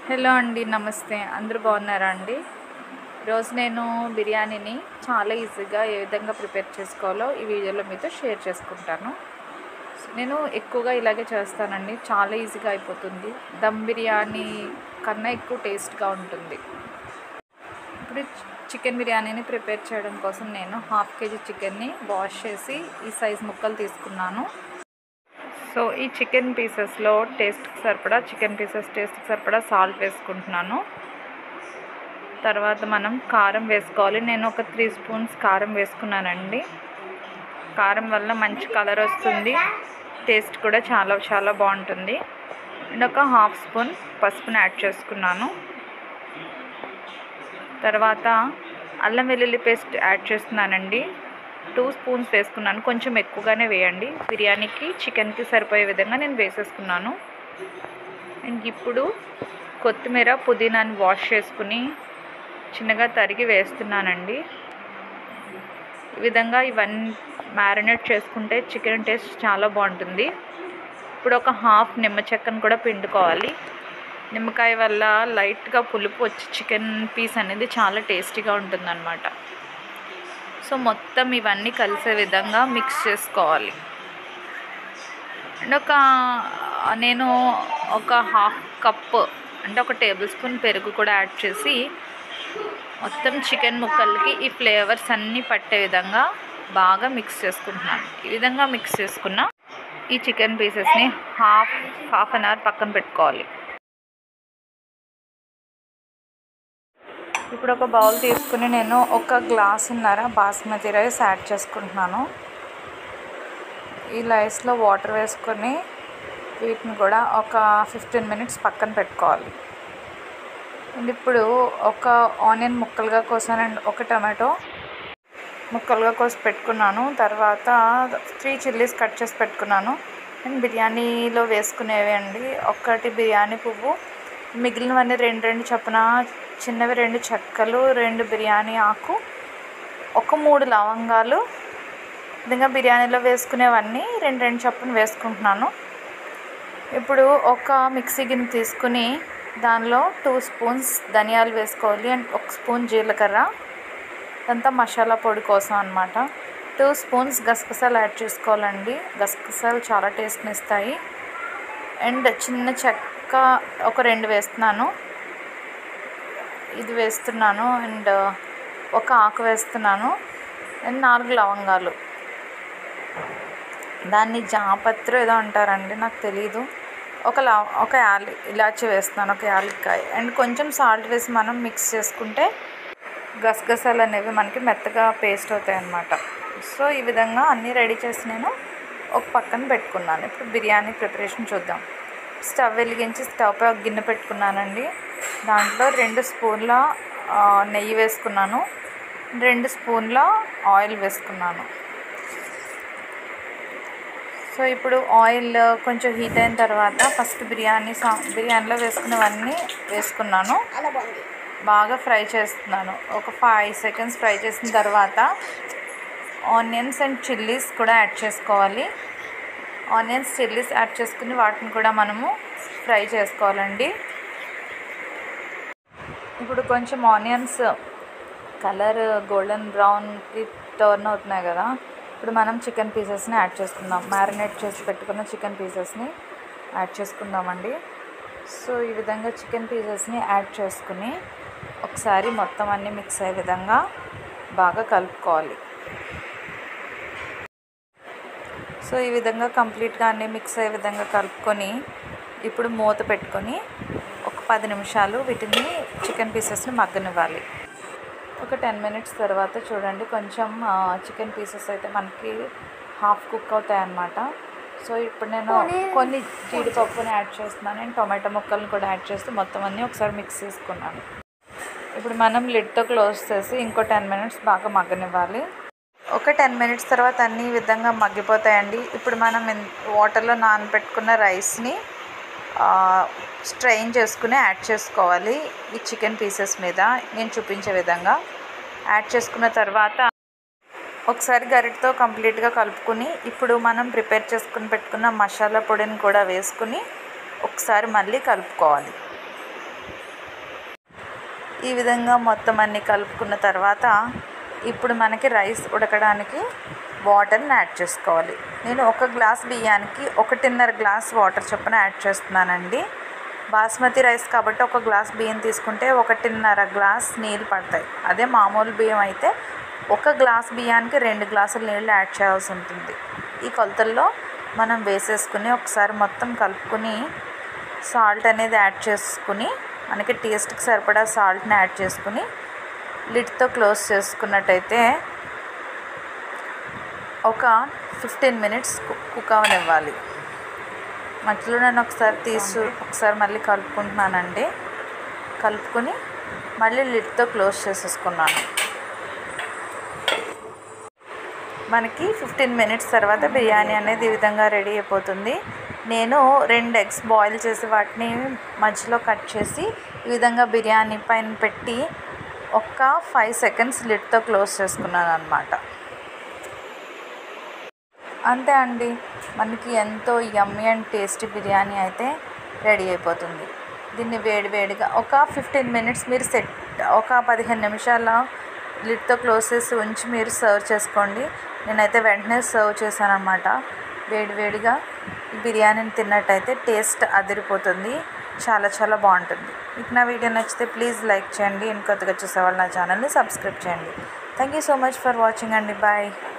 hello అండి నమస్తే అందరూ బాగున్నారా అండి ఈరోజు నేను బిర్యానీని చాలా ఈజీగా ఏ విధంగా ప్రిపేర్ చేసుకోవాలో ఈ వీడియోలో మీతో షేర్ చేసుకుంటాను నేను ఎక్కువగా ఇలాగే చేస్తానండి చాలా ఈజీగా అయిపోతుంది దమ్ బిర్యానీ కన్నా ఎక్కువ టేస్ట్గా ఉంటుంది ఇప్పుడు చికెన్ బిర్యానీని ప్రిపేర్ చేయడం కోసం నేను హాఫ్ కేజీ చికెన్ని వాష్ చేసి ఈ సైజ్ ముక్కలు తీసుకున్నాను సో ఈ చికెన్ పీసెస్లో టేస్ట్కి సరిపడా చికెన్ పీసెస్ టేస్ట్కి సరిపడా సాల్ట్ వేసుకుంటున్నాను తర్వాత మనం కారం వేసుకోవాలి నేను ఒక త్రీ స్పూన్స్ కారం వేసుకున్నానండి కారం వల్ల మంచి కలర్ వస్తుంది టేస్ట్ కూడా చాలా చాలా బాగుంటుంది అండ్ ఒక హాఫ్ స్పూన్ పసుపుని యాడ్ చేసుకున్నాను తర్వాత అల్లం వెల్లుల్లి పేస్ట్ యాడ్ చేస్తున్నానండి టూ స్పూన్స్ వేసుకున్నాను కొంచెం ఎక్కువగానే వేయండి బిర్యానీకి చికెన్కి సరిపోయే విధంగా నేను వేసేసుకున్నాను అండ్ ఇప్పుడు కొత్తిమీర పుదీనాని వాష్ చేసుకుని చిన్నగా తరిగి వేస్తున్నానండి ఈ విధంగా ఇవన్నీ మ్యారినేట్ చేసుకుంటే చికెన్ టేస్ట్ చాలా బాగుంటుంది ఇప్పుడు ఒక హాఫ్ నిమ్మ చెక్కను కూడా పిండుకోవాలి నిమ్మకాయ వల్ల లైట్గా పులుపు వచ్చి చికెన్ పీస్ అనేది చాలా టేస్టీగా ఉంటుందన్నమాట సో మొత్తం ఇవన్నీ కలిసే విధంగా మిక్స్ చేసుకోవాలి అండ్ ఒక నేను ఒక హాఫ్ కప్ అంటే ఒక టేబుల్ స్పూన్ పెరుగు కూడా యాడ్ చేసి మొత్తం చికెన్ ముక్కలకి ఈ ఫ్లేవర్స్ అన్నీ పట్టే విధంగా బాగా మిక్స్ చేసుకుంటున్నాను ఈ విధంగా మిక్స్ చేసుకున్న ఈ చికెన్ పీసెస్ని హాఫ్ హాఫ్ అన్ అవర్ పక్కన పెట్టుకోవాలి ఇప్పుడు ఒక బౌల్ తీసుకుని నేను ఒక గ్లాసున్నర బాస్మతి రైస్ యాడ్ చేసుకుంటున్నాను ఈ రైస్లో వాటర్ వేసుకొని వీటిని కూడా ఒక ఫిఫ్టీన్ మినిట్స్ పక్కన పెట్టుకోవాలి అండ్ ఇప్పుడు ఒక ఆనియన్ ముక్కలుగా కోసాను అండ్ ఒక టమాటో ముక్కలుగా కోసి పెట్టుకున్నాను తర్వాత త్రీ చిల్లీస్ కట్ చేసి పెట్టుకున్నాను అండ్ బిర్యానీలో వేసుకునేవి అండి ఒకటి బిర్యానీ పువ్వు మిగిలినవన్నీ రెండు రెండు చొప్పున చిన్నవి రెండు చెక్కలు రెండు బిర్యానీ ఆకు ఒక మూడు లవంగాలు విధంగా బిర్యానీలో వేసుకునేవన్నీ రెండు రెండు చొప్పున వేసుకుంటున్నాను ఇప్పుడు ఒక మిక్సీ గిన్నె తీసుకుని దానిలో టూ స్పూన్స్ ధనియాలు వేసుకోవాలి అండ్ ఒక స్పూన్ జీలకర్ర ఇదంతా మసాలా పొడి కోసం అనమాట టూ స్పూన్స్ గసగసాలు యాడ్ చేసుకోవాలండి గసగసాలు చాలా టేస్ట్ని ఇస్తాయి అండ్ చిన్న చెక్క ఒక రెండు వేస్తున్నాను ఇది వేస్తున్నాను అండ్ ఒక ఆకు వేస్తున్నాను అండ్ నాలుగు లవంగాలు దాన్ని జాపత్రి ఏదో అంటారండి నాకు తెలీదు ఒక లవ ఒక యాలి ఇలాచి వేస్తున్నాను ఒక యాలక్కాయ అండ్ కొంచెం సాల్ట్ వేసి మనం మిక్స్ చేసుకుంటే గసగసాలు అనేవి మనకి మెత్తగా పేస్ట్ అవుతాయి అన్నమాట సో ఈ విధంగా అన్నీ రెడీ చేసి నేను ఒక పక్కన పెట్టుకున్నాను ఇప్పుడు బిర్యానీ ప్రిపరేషన్ చూద్దాం స్టవ్ వెలిగించి స్టవ్ పై ఒక గిన్నె పెట్టుకున్నానండి దాంట్లో రెండు స్పూన్ల నెయ్యి వేసుకున్నాను రెండు స్పూన్ల ఆయిల్ వేసుకున్నాను సో ఇప్పుడు ఆయిల్ కొంచెం హీట్ అయిన తర్వాత ఫస్ట్ బిర్యానీ సా బిర్యానీలో వేసుకున్నవన్నీ వేసుకున్నాను బాగా ఫ్రై చేస్తున్నాను ఒక ఫైవ్ సెకండ్స్ ఫ్రై చేసిన తర్వాత ఆనియన్స్ అండ్ చిల్లీస్ కూడా యాడ్ చేసుకోవాలి ఆనియన్స్ చిల్లీస్ యాడ్ చేసుకుని వాటిని కూడా మనము ఫ్రై చేసుకోవాలండి ఇప్పుడు కొంచెం ఆనియన్స్ కలర్ గోల్డెన్ బ్రౌన్కి టర్న్ అవుతున్నాయి కదా ఇప్పుడు మనం చికెన్ పీసెస్ని యాడ్ చేసుకుందాం మ్యారినేట్ చేసి పెట్టుకున్న చికెన్ పీసెస్ని యాడ్ చేసుకుందామండి సో ఈ విధంగా చికెన్ పీసెస్ని యాడ్ చేసుకుని ఒకసారి మొత్తం అన్నీ మిక్స్ అయ్యే విధంగా బాగా కలుపుకోవాలి సో ఈ విధంగా కంప్లీట్గా అన్నీ మిక్స్ అయ్యే విధంగా కలుపుకొని ఇప్పుడు మూత పెట్టుకొని ఒక పది నిమిషాలు వీటిని చికెన్ పీసెస్ని మగ్గనివ్వాలి ఒక టెన్ మినిట్స్ తర్వాత చూడండి కొంచెం చికెన్ పీసెస్ అయితే మనకి హాఫ్ కుక్ అవుతాయి అన్నమాట సో ఇప్పుడు నేను కొన్ని జీడిపప్పుని యాడ్ చేస్తున్నాను నేను టొమాటో ముక్కలను కూడా యాడ్ చేసి మొత్తం అన్నీ ఒకసారి మిక్స్ చేసుకున్నాను ఇప్పుడు మనం లిడ్తో క్లోజ్ చేసి ఇంకో టెన్ మినిట్స్ బాగా మగ్గనివ్వాలి ఒక టెన్ మినిట్స్ తర్వాత అన్ని ఈ విధంగా మగ్గిపోతాయండి ఇప్పుడు మనం వాటర్లో నానబెట్టుకున్న రైస్ని స్ట్రెయిన్ చేసుకుని యాడ్ చేసుకోవాలి ఈ చికెన్ పీసెస్ మీద నేను చూపించే విధంగా యాడ్ చేసుకున్న తర్వాత ఒకసారి గరిటతో కంప్లీట్గా కలుపుకుని ఇప్పుడు మనం ప్రిపేర్ చేసుకుని పెట్టుకున్న మసాలా పొడిని కూడా వేసుకుని ఒకసారి మళ్ళీ కలుపుకోవాలి ఈ విధంగా మొత్తం అన్నీ కలుపుకున్న తర్వాత ఇప్పుడు మనకి రైస్ ఉడకడానికి వాటర్ని యాడ్ చేసుకోవాలి నేను ఒక గ్లాస్ బియ్యానికి ఒకటిన్నర గ్లాస్ వాటర్ చొప్పున యాడ్ చేస్తున్నానండి బాస్మతి రైస్ కాబట్టి ఒక గ్లాస్ బియ్యం తీసుకుంటే ఒకటిన్నర గ్లాస్ నీళ్ళు పడతాయి అదే మామూలు బియ్యం అయితే ఒక గ్లాస్ బియ్యానికి రెండు గ్లాసులు నీళ్ళు యాడ్ చేయాల్సి ఉంటుంది ఈ కొలతల్లో మనం వేసేసుకుని ఒకసారి మొత్తం కలుపుకుని సాల్ట్ అనేది యాడ్ చేసుకుని మనకి టేస్ట్కి సరిపడా సాల్ట్ని యాడ్ చేసుకుని లిడ్తో క్లోజ్ చేసుకున్నట్టయితే ఒక ఫిఫ్టీన్ మినిట్స్ కుక్ అవనివ్వాలి మధ్యలో నేను ఒకసారి తీసు ఒకసారి మళ్ళీ కలుపుకుంటున్నానండి కలుపుకొని మళ్ళీ లిడ్తో క్లోజ్ చేసేసుకున్నాను మనకి ఫిఫ్టీన్ మినిట్స్ తర్వాత బిర్యానీ అనేది ఈ విధంగా రెడీ అయిపోతుంది నేను రెండు ఎగ్స్ బాయిల్ చేసి వాటిని మధ్యలో కట్ చేసి ఈ విధంగా బిర్యానీ పైన పెట్టి ఒక ఫైవ్ సెకండ్స్ లిడ్తో క్లోజ్ చేసుకున్నాను అనమాట అంతే అండి మనకి ఎంతో యమ్మీ అండ్ టేస్టీ బిర్యానీ అయితే రెడీ అయిపోతుంది దీన్ని వేడి వేడిగా ఒక ఫిఫ్టీన్ మినిట్స్ మీరు సెట్ ఒక పదిహేను నిమిషాల లిడ్తో క్లోజ్ చేసి ఉంచి మీరు సర్వ్ చేసుకోండి నేనైతే వెంటనే సర్వ్ చేశాను అనమాట వేడి వేడిగా ఈ బిర్యానీని తిన్నట్టయితే టేస్ట్ అదిరిపోతుంది చాలా చాలా బాగుంటుంది మీకు నా వీడియో నచ్చితే ప్లీజ్ లైక్ చేయండి ఇంకొత్తగా చూసేవాళ్ళు నా ఛానల్ని సబ్స్క్రైబ్ చేయండి thank you so much for watching అండి బాయ్